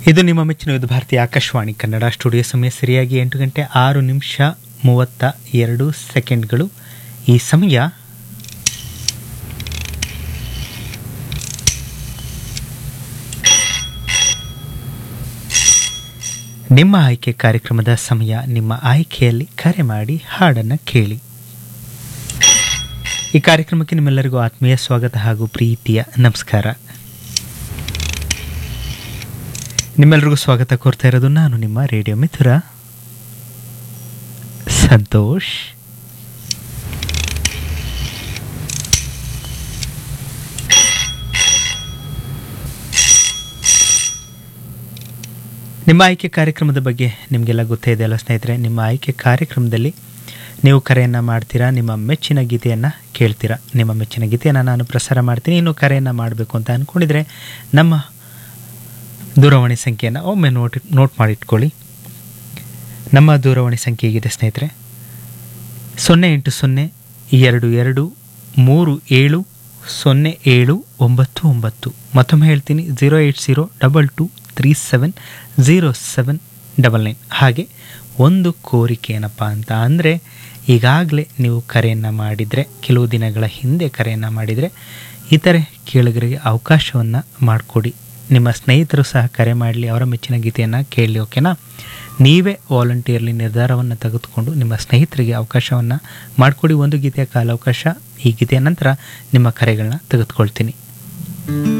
ಇದು ನಿಮ್ಮ ಮೆಚ್ಚಿನ ಇದು ಭಾರತೀಯ ಆಕಾಶವಾಣಿ ಕನ್ನಡ ಸ್ಟುಡಿಯೋ ಸಮಯ ಸರಿಯಾಗಿ ಎಂಟು ಗಂಟೆ ಆರು ನಿಮಿಷ ಮೂವತ್ತ ಎರಡು ಸೆಕೆಂಡ್ಗಳು ಈ ಸಮಯ ನಿಮ್ಮ ಆಯ್ಕೆ ಕಾರ್ಯಕ್ರಮದ ಸಮಯ ನಿಮ್ಮ ಆಯ್ಕೆಯಲ್ಲಿ ಕರೆ ಮಾಡಿ ಹಾಡನ್ನು ಕೇಳಿ ಈ ಕಾರ್ಯಕ್ರಮಕ್ಕೆ ನಿಮ್ಮೆಲ್ಲರಿಗೂ ಆತ್ಮೀಯ ಸ್ವಾಗತ ಹಾಗೂ ಪ್ರೀತಿಯ ನಮಸ್ಕಾರ ನಿಮ್ಮೆಲ್ಲರಿಗೂ ಸ್ವಾಗತ ಕೋರ್ತಾ ಇರೋದು ನಾನು ನಿಮ್ಮ ರೇಡಿಯೋ ಮಿಥುರ ಸಂತೋಷ್ ನಿಮ್ಮ ಆಯ್ಕೆ ಕಾರ್ಯಕ್ರಮದ ಬಗ್ಗೆ ನಿಮಗೆಲ್ಲ ಗೊತ್ತೇ ಇದೆ ಅಲ್ಲ ಸ್ನೇಹಿತರೆ ನಿಮ್ಮ ಆಯ್ಕೆ ಕಾರ್ಯಕ್ರಮದಲ್ಲಿ ನೀವು ಕರೆಯನ್ನು ಮಾಡ್ತೀರಾ ನಿಮ್ಮ ಮೆಚ್ಚಿನ ಗೀತೆಯನ್ನು ಕೇಳ್ತೀರಾ ನಿಮ್ಮ ಮೆಚ್ಚಿನ ಗೀತೆಯನ್ನು ನಾನು ಪ್ರಸಾರ ಮಾಡ್ತೀನಿ ಇನ್ನು ಕರೆಯನ್ನು ಮಾಡಬೇಕು ಅಂತ ಅಂದ್ಕೊಂಡಿದ್ರೆ ನಮ್ಮ ದೂರವಾಣಿ ಸಂಖ್ಯೆಯನ್ನು ಒಮ್ಮೆ ನೋಟ್ ನೋಟ್ ಮಾಡಿಟ್ಕೊಳ್ಳಿ ನಮ್ಮ ದೂರವಾಣಿ ಸಂಖ್ಯೆ ಹೇಗಿದೆ ಸ್ನೇಹಿತರೆ ಸೊನ್ನೆ ಎಂಟು ಸೊನ್ನೆ ಎರಡು ಎರಡು ಮೂರು ಏಳು ಸೊನ್ನೆ ಏಳು ಒಂಬತ್ತು ಒಂಬತ್ತು ಮತ್ತೊಮ್ಮೆ ಹೇಳ್ತೀನಿ zero eight zero double two three seven zero seven double nine ಹಾಗೆ ಒಂದು ಕೋರಿಕೆ ಏನಪ್ಪ ಅಂತ ಅಂದರೆ ಈಗಾಗಲೇ ನೀವು ಕರೆಯನ್ನು ಮಾಡಿದರೆ ಕೆಲವು ದಿನಗಳ ಹಿಂದೆ ಕರೆಯನ್ನು ಮಾಡಿದರೆ ಇತರೆ ಕೇಳುಗರಿಗೆ ಅವಕಾಶವನ್ನು ಮಾಡಿಕೊಡಿ ನಿಮ್ಮ ಸ್ನೇಹಿತರು ಸಹ ಕರೆ ಮಾಡಲಿ ಅವರ ಮೆಚ್ಚಿನ ಗೀತೆಯನ್ನು ಕೇಳಲಿ ಓಕೆನಾ ನೀವೇ ವಾಲಂಟಿಯರ್ಲಿ ನಿರ್ಧಾರವನ್ನು ತೆಗೆದುಕೊಂಡು ನಿಮ್ಮ ಸ್ನೇಹಿತರಿಗೆ ಅವಕಾಶವನ್ನು ಮಾಡಿಕೊಡಿ ಒಂದು ಗೀತೆಯ ಕಾಲಾವಕಾಶ ಈ ಗೀತೆಯ ನಂತರ ನಿಮ್ಮ ಕರೆಗಳನ್ನ ತೆಗೆದುಕೊಳ್ತೀನಿ